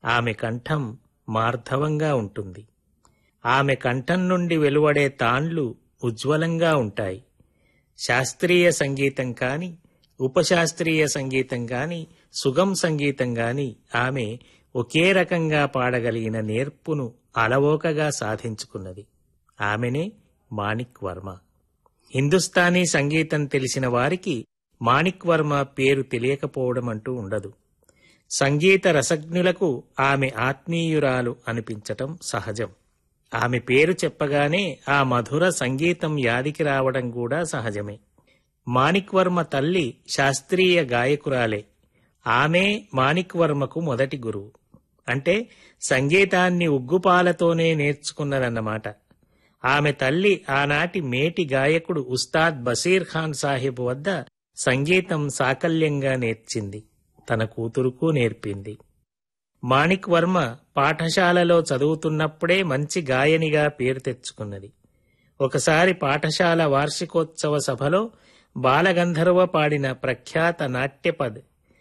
ఆమె కంఠం మార్ధవంగా ఉంటుంది ఆమె కంఠం నుండి వెలువడే తాండ్లు ఉజ్వలంగా ఉంటాయి శాస్త్రీయ సంగీతం కాని ఉపశాస్త్రీయ సంగీతం గాని సుగం సంగీతం గాని ఆమె ఒకే రకంగా పాడగలిగిన నేర్పును అలవోకగా సాధించుకున్నది ఆమెనే మాణిక్ వర్మ హిందుస్థానీ సంగీతం తెలిసిన వారికి మాణిక్ వర్మ పేరు తెలియకపోవడం అంటూ ఉండదు సంగీత రసజ్ఞులకు ఆమె ఆత్మీయురాలు అనిపించటం సహజం ఆమె పేరు చెప్పగానే ఆ మధుర సంగీతం యాదికి రావడం కూడా సహజమే మాణిక్ వర్మ తల్లి శాస్త్రీయ గాయకురాలే ఆమె మాణిక్ వర్మకు మొదటి గురువు అంటే సంగీతాన్ని ఉగ్గుపాలతోనే నేర్చుకున్నదన్నమాట ఆమె తల్లి ఆనాటి మేటి గాయకుడు ఉస్తాద్ బషీర్ ఖాన్ సాహిబ్ వద్ద సంగీతం సాకల్యంగా నేర్చింది తన కూతురుకు నేర్పింది మాణిక్ వర్మ పాఠశాలలో చదువుతున్నప్పుడే మంచి గాయనిగా పేరు తెచ్చుకున్నది ఒకసారి పాఠశాల వార్షికోత్సవ సభలో బాలగంధర్వ పాడిన ప్రఖ్యాత నాట్యపద్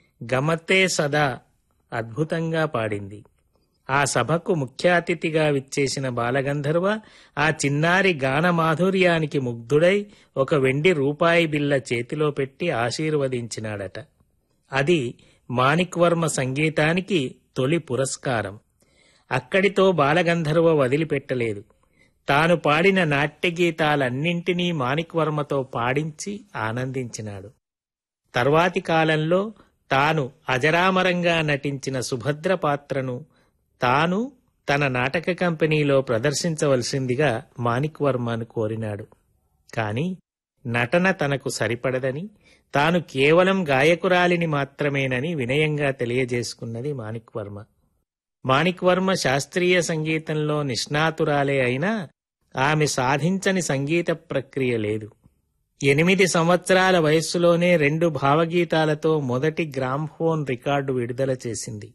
గమతే సదా అద్భుతంగా పాడింది ఆ సభకు ముఖ్య అతిథిగా విచ్చేసిన బాలగంధర్వ ఆ చిన్నారి గాన మాధుర్యానికి ముగ్ధుడై ఒక వెండి రూపాయి బిల్ల చేతిలో పెట్టి ఆశీర్వదించినాడట అది మాణిక్ వర్మ సంగీతానికి తొలి పురస్కారం అక్కడితో బాలగంధర్వ వదిలిపెట్టలేదు తాను పాడిన నాట్య గీతాలన్నింటినీ మాణిక్ వర్మతో పాడించి ఆనందించినాడు తర్వాతి కాలంలో తాను అజరామరంగా నటించిన సుభద్ర పాత్రను తాను తన నాటక కంపెనీలో ప్రదర్శించవలసిందిగా మాణిక్ వర్మను కోరినాడు కాని నటన తనకు సరిపడదని తాను కేవలం గాయకురాలిని మాత్రమేనని వినయంగా తెలియజేసుకున్నది మాణిక్ వర్మ మాణిక్ వర్మ శాస్త్రీయ సంగీతంలో నిష్ణాతురాలే అయినా ఆమె సాధించని సంగీత ప్రక్రియ లేదు ఎనిమిది సంవత్సరాల వయస్సులోనే రెండు భావగీతాలతో మొదటి గ్రామ్ఫోన్ రికార్డు విడుదల చేసింది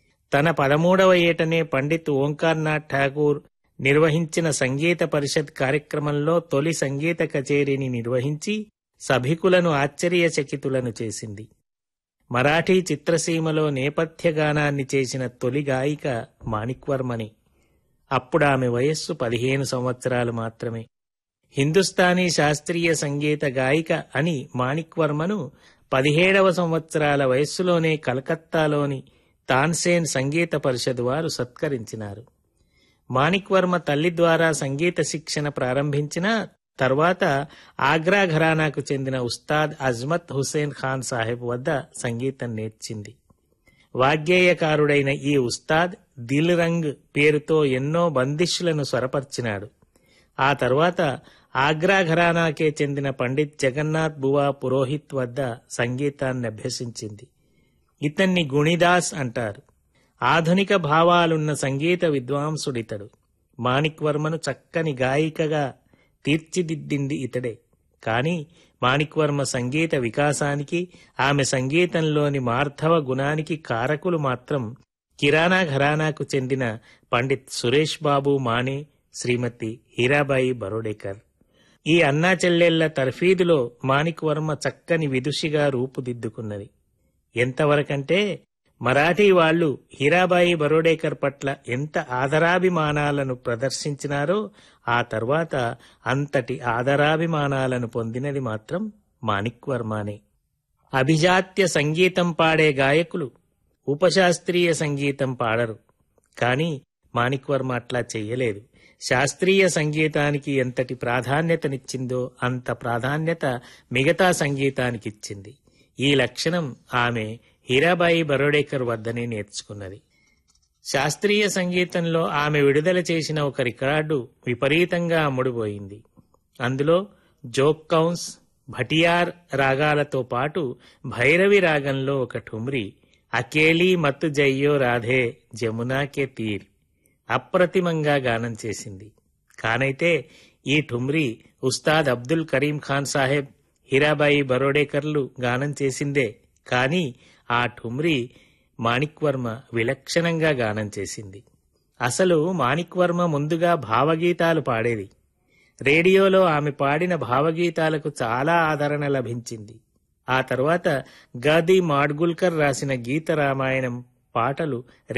తన పదమూడవ ఏటనే పండిత్ ఓంకార్నాథ్ ఠాగూర్ నిర్వహించిన సంగీత పరిషత్ కార్యక్రమంలో తొలి సంగీత కచేరీని నిర్వహించి సభికులను ఆశ్చర్యచకితులను చేసింది మరాఠీ చిత్రసీమలో నేపథ్య గానాన్ని చేసిన తొలి గాయిక మాణిక్వర్మని అప్పుడామె వయస్సు పదిహేను సంవత్సరాలు మాత్రమే హిందుస్థానీ శాస్త్రీయ సంగీత గాయిక అని మాణిక్వర్మను పదిహేడవ సంవత్సరాల వయస్సులోనే కలకత్తాలోని తాన్సేన్ సంగీత పరిషత్ వారు సత్కరించినారు మాణిక్వర్మ తల్లి ద్వారా సంగీత శిక్షణ ప్రారంభించిన తర్వాత ఆగ్రా ఘరానాకు చెందిన ఉస్తాద్ అజ్మత్ హుసేన్ ఖాన్ సాహెబ్ వద్ద సంగీతం నేర్చింది వాగ్గేయకారుడైన ఈ ఉస్తాద్ దిల్ రంగ్ పేరుతో ఎన్నో బందిష్లను స్వరపర్చినాడు ఆ తర్వాత ఆగ్రా ఘరానాకే చెందిన పండిత్ జగన్నాథ్ బువా పురోహిత్ వద్ద సంగీతాన్ని అభ్యసించింది ఇతన్ని గుణిదాస్ అంటారు ఆధునిక భావాలున్న సంగీత విద్వాంసుడితడు మాణిక్ వర్మను చక్కని గాయికగా తీర్చిదిద్దింది ఇతడే కాని మాణిక్వర్మ సంగీత వికాసానికి ఆమె సంగీతంలోని మార్ధవ గుణానికి కారకులు మాత్రం కిరాణా ఘరానాకు చెందిన పండిత్ సురేష్ బాబు మానే శ్రీమతి హీరాబాయి బరోడేకర్ ఈ అన్నా చెల్లెళ్ల తర్ఫీదులో మాణిక్ వర్మ చక్కని విదుషిగా రూపుదిద్దుకున్నది ఎంతవరకంటే మరాఠీ వాళ్లు హీరాబాయి బరోడేకర్ పట్ల ఎంత ఆదరాభిమానాలను ప్రదర్శించినారో ఆ తర్వాత అంతటి ఆదరాభిమానాలను పొందినది మాత్రం మాణిక్ వర్మానే అభిజాత్య సంగీతం పాడే గాయకులు ఉపశాస్త్రీయ సంగీతం పాడరు కాని మాణిక్ వర్మ అట్లా చెయ్యలేదు శాస్త్రీయ సంగీతానికి ఎంతటి ప్రాధాన్యతనిచ్చిందో అంత ప్రాధాన్యత మిగతా సంగీతానికిచ్చింది ఈ లక్షణం ఆమె హీరాబాయి బరోడేకర్ వద్దనే నేర్చుకున్నది శాస్త్రీయ సంగీతంలో ఆమె విడుదల చేసిన ఒక రికార్డు విపరీతంగా అమ్ముడుపోయింది అందులో జోక్ కౌన్స్ భటియార్ రాగాలతో పాటు భైరవి రాగంలో ఒక ఠుమ్రి అకేలీ మత్తు జయ్యో రాధే జమునాకే తీర్ అప్రతిమంగా గానం చేసింది కానైతే ఈ ఠుమ్రి ఉస్తాద్ అబ్దుల్ కరీం ఖాన్ సాహెబ్ హీరాబాయి బరోడేకర్లు గానం చేసిందే కాని ఆ ఠుమ్రి మాణిక్వర్మ విలక్షణంగా గానం చేసింది అసలు మాణిక్వర్మ ముందుగా భావగీతాలు పాడేది రేడియోలో ఆమె పాడిన భావగీతాలకు చాలా ఆదరణ లభించింది ఆ తర్వాత గది మాడ్గుల్కర్ రాసిన గీత రామాయణం పాటలు